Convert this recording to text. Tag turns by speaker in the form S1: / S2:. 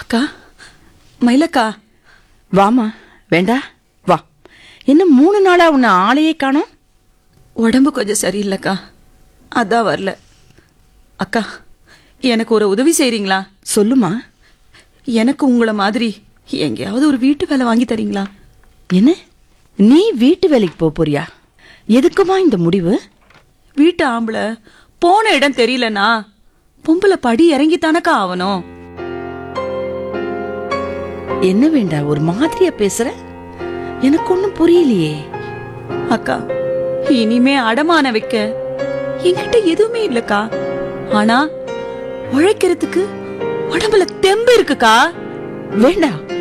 S1: அக்கா மயிலக்கா
S2: வாமா வேண்டா வா என்ன மூணு நாளா உன்னை ஆளையே காணோம்
S1: உடம்பு கொஞ்சம் சரியில்லைக்கா அதான் வரல அக்கா எனக்கு ஒரு உதவி செய்றீங்களா
S2: சொல்லுமா
S1: எனக்கு உங்கள மாதிரி எங்கேயாவது ஒரு வீட்டு வேலை வாங்கி தரீங்களா
S2: என்ன நீ வீட்டு வேலைக்கு போப் போறியா எதுக்குமா இந்த முடிவு
S1: வீட்டு ஆம்பளை போன இடம் தெரியலனா பொம்பளை படி இறங்கித்தானக்கா ஆகணும்
S2: என்ன வேண்டா ஒரு மாதிரியா பேசுற எனக்கு ஒண்ணும் புரியலையே
S1: அக்கா இனிமே அடமான வைக்க என்கிட்ட எதுவுமே இல்லக்கா ஆனா உழைக்கிறதுக்கு உடம்புல தெம்பு இருக்குக்கா
S2: வேண்டாம்